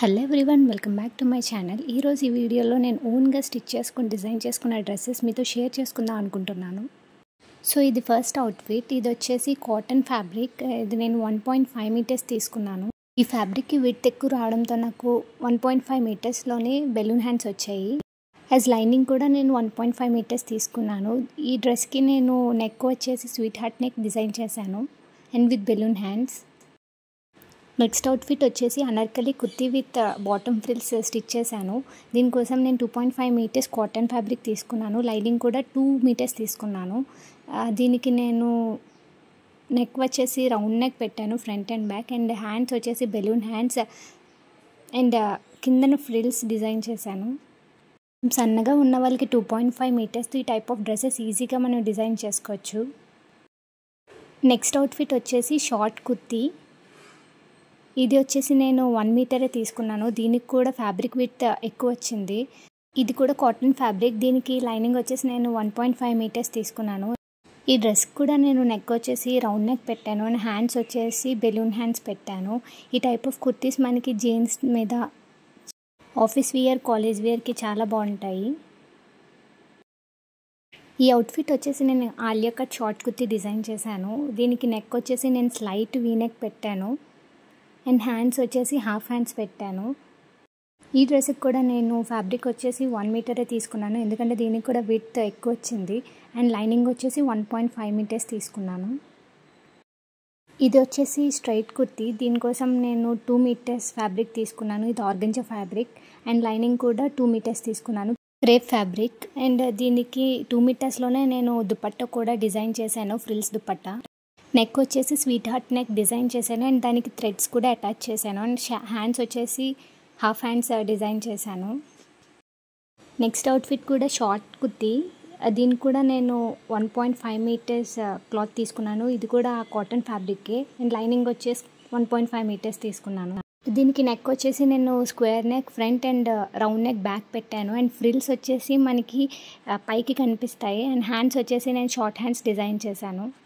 hello everyone welcome back to my channel ఈరోజు ఈ వీడియోలో నేను ఓన్గా స్టిచ్ చేసుకుని డిజైన్ చేసుకున్న డ్రెస్సెస్ మీతో షేర్ చేసుకుందాం అనుకుంటున్నాను సో ఇది ఫస్ట్ అవుట్ఫిట్ ఇది వచ్చేసి కాటన్ ఫ్యాబ్రిక్ ఇది నేను వన్ పాయింట్ ఫైవ్ మీటర్స్ తీసుకున్నాను ఈ ఫ్యాబ్రిక్కి విత్ ఎక్కువ రావడంతో నాకు వన్ పాయింట్ ఫైవ్ మీటర్స్లోనే బెలూన్ హ్యాండ్స్ వచ్చాయి యాజ్ లైనింగ్ కూడా నేను వన్ పాయింట్ ఫైవ్ మీటర్స్ తీసుకున్నాను ఈ డ్రెస్కి నేను నెక్ వచ్చేసి స్వీట్ హార్ట్ నెక్ డిజైన్ చేశాను and with balloon hands next outfit వచ్చేసి Anarkali kurti with bottom frills stitch చేశాను దీనికోసం నేను two point five metres cotton fabric తీసుకున్నాను లైనింగ్ కూడా టూ మీటర్స్ తీసుకున్నాను దీనికి నేను నెక్ వచ్చేసి రౌండ్ నెక్ పెట్టాను front and back and hands వచ్చేసి బెలూన్ హ్యాండ్స్ అండ్ కిందన ఫ్రిల్స్ డిజైన్ చేశాను సన్నగా ఉన్న వాళ్ళకి టూ పాయింట్ ఫైవ్ మీటర్స్ ఈ టైప్ ఆఫ్ డ్రెస్సెస్ ఈజీగా మనం డిజైన్ చేసుకోవచ్చు నెక్స్ట్ అవుట్ఫిట్ వచ్చేసి షార్ట్ కుర్తీ ఇది వచ్చేసి నేను వన్ మీటరే తీసుకున్నాను దీనికి కూడా ఫ్యాబ్రిక్ విత్ ఎక్కువ వచ్చింది ఇది కూడా కాటన్ ఫ్యాబ్రిక్ దీనికి లైనింగ్ వచ్చేసి నేను వన్ పాయింట్ ఫైవ్ మీటర్స్ తీసుకున్నాను ఈ డ్రెస్ కూడా నేను నెక్ వచ్చేసి రౌండ్ నెక్ పెట్టాను అండ్ హ్యాండ్స్ వచ్చేసి బెలూన్ హ్యాండ్స్ పెట్టాను ఈ టైప్ ఆఫ్ కుర్తీస్ మనకి జీన్స్ మీద ఆఫీస్ వేర్ కాలేజ్ వేర్కి చాలా బాగుంటాయి ఈ అవుట్ఫిట్ వచ్చేసి నేను Alia cut short kurti design చేశాను దీనికి నెక్ వచ్చేసి నేను స్లైట్ వీ నెక్ పెట్టాను అండ్ హ్యాండ్స్ వచ్చేసి హాఫ్ హ్యాండ్స్ పెట్టాను ఈ డ్రెస్కి కూడా నేను ఫ్యాబ్రిక్ వచ్చేసి వన్ మీటరే తీసుకున్నాను ఎందుకంటే దీనికి కూడా విత్ ఎక్కువ వచ్చింది అండ్ లైనింగ్ వచ్చేసి వన్ పాయింట్ ఫైవ్ మీటర్స్ తీసుకున్నాను ఇది వచ్చేసి స్ట్రైట్ కుర్తీ దీనికోసం నేను టూ మీటర్స్ ఫ్యాబ్రిక్ తీసుకున్నాను ఇది ఆర్గంజా ఫ్యాబ్రిక్ అండ్ లైనింగ్ కూడా టూ మీటర్స్ తీసుకున్నాను క్రేప్ ఫ్యాబ్రిక్ అండ్ దీనికి టూ మీటర్స్లోనే నేను దుపట్టా కూడా డిజైన్ చేశాను ఫ్రిల్స్ దుపట్టా నెక్ వచ్చేసి స్వీట్ హార్ట్ నెక్ డిజైన్ చేశాను అండ్ దానికి థ్రెడ్స్ కూడా అటాచ్ చేశాను అండ్ హ్యాండ్స్ వచ్చేసి హాఫ్ హ్యాండ్స్ డిజైన్ చేశాను నెక్స్ట్ అవుట్ఫిట్ కూడా షార్ట్ కుర్తీ దీనికి కూడా నేను one point five metres cloth తీసుకున్నాను ఇది కూడా కాటన్ ఫ్యాబ్రిక్కే అండ్ లైనింగ్ వచ్చేసి వన్ పాయింట్ ఫైవ్ మీటర్స్ తీసుకున్నాను దీనికి నెక్ వచ్చేసి నేను square neck front and round neck back పెట్టాను అండ్ ఫ్రిల్స్ వచ్చేసి మనకి పైకి కనిపిస్తాయి అండ్ హ్యాండ్స్ వచ్చేసి నేను షార్ట్ హ్యాండ్స్ డిజైన్ చేశాను